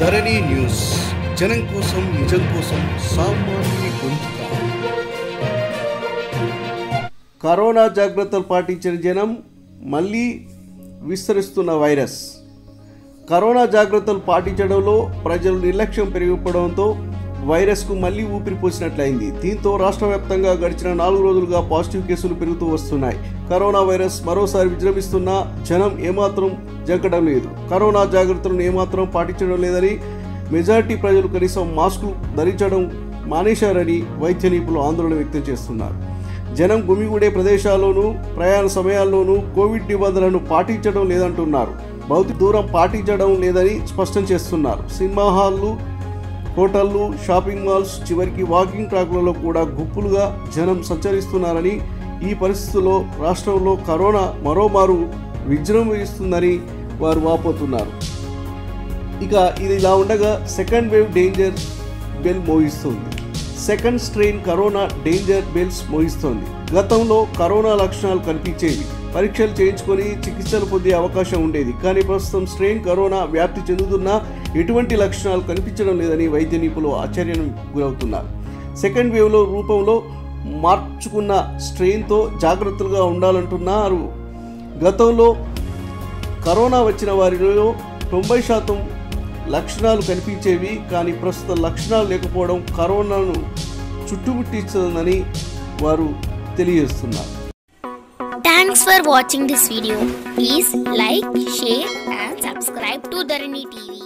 ధరణి news జనం కోసం నిజం కోసం సామాన్య గొంతుక కరోనా జాగ్రత్తలు పాటించిన జనం మళ్ళీ విస్తరిస్తున్న వైరస్ కరోనా జాగ్రత్తలు పాటించడంలో ప్రజలు నిర్లక్ష్యం పెరిగిపోవడంతో వైరస్కు మళ్ళీ ఊపిరి పోసినట్లయింది దీంతో రాష్ట్ర వ్యాప్తంగా గడిచిన నాలుగు రోజులుగా పాజిటివ్ కేసులు పెరుగుతూ వస్తున్నాయి కరోనా వైరస్ మరోసారి విజృంభిస్తున్నా జనం ఏమాత్రం జంకడం లేదు కరోనా జాగ్రత్తలను ఏమాత్రం పాటించడం లేదని మెజారిటీ ప్రజలు కనీసం మాస్కులు ధరించడం మానేశారని వైద్య నిపుణులు ఆందోళన వ్యక్తం చేస్తున్నారు జనం గుమిగూడే ప్రదేశాల్లోనూ ప్రయాణ సమయాల్లోనూ కోవిడ్ నిబంధనలను పాటించడం లేదంటున్నారు భౌతిక దూరం పాటించడం లేదని స్పష్టం చేస్తున్నారు సినిమా హాళ్ళు హోటళ్లు షాపింగ్ మాల్స్ చివరికి వాకింగ్ ట్రాక్లలో కూడా గుంపులుగా జనం సంచరిస్తున్నారని ఈ పరిస్థితుల్లో రాష్ట్రంలో కరోనా మరోమారు విజృంభిస్తుందని వారు వాపోతున్నారు ఇక ఇది ఇలా ఉండగా సెకండ్ వేవ్ డేంజర్ బెల్ మోగిస్తుంది second strain corona danger bells మోగిస్తోంది గతంలో కరోనా లక్షణాలు కనిపించేవి పరీక్షలు చేయించుకొని చికిత్సలు పొందే అవకాశం ఉండేది కానీ ప్రస్తుతం స్ట్రెయిన్ కరోనా వ్యాప్తి చెందుతున్నా ఎటువంటి లక్షణాలు కనిపించడం లేదని వైద్య నిపుణులు ఆశ్చర్యం గురవుతున్నారు సెకండ్ వేవ్లో రూపంలో మార్చుకున్న స్ట్రెయిన్తో జాగ్రత్తలుగా ఉండాలంటున్నారు గతంలో కరోనా వచ్చిన వారిలో తొంభై శాతం లక్షణాలు కనిపించేవి కానీ ప్రస్తుతం లక్షణాలు లేకపోవడం కరోనాను చుట్టుముట్టిస్తుందని వారు తెలియజేస్తున్నారు Thanks for watching this video. Please like, share and subscribe to Dharani TV.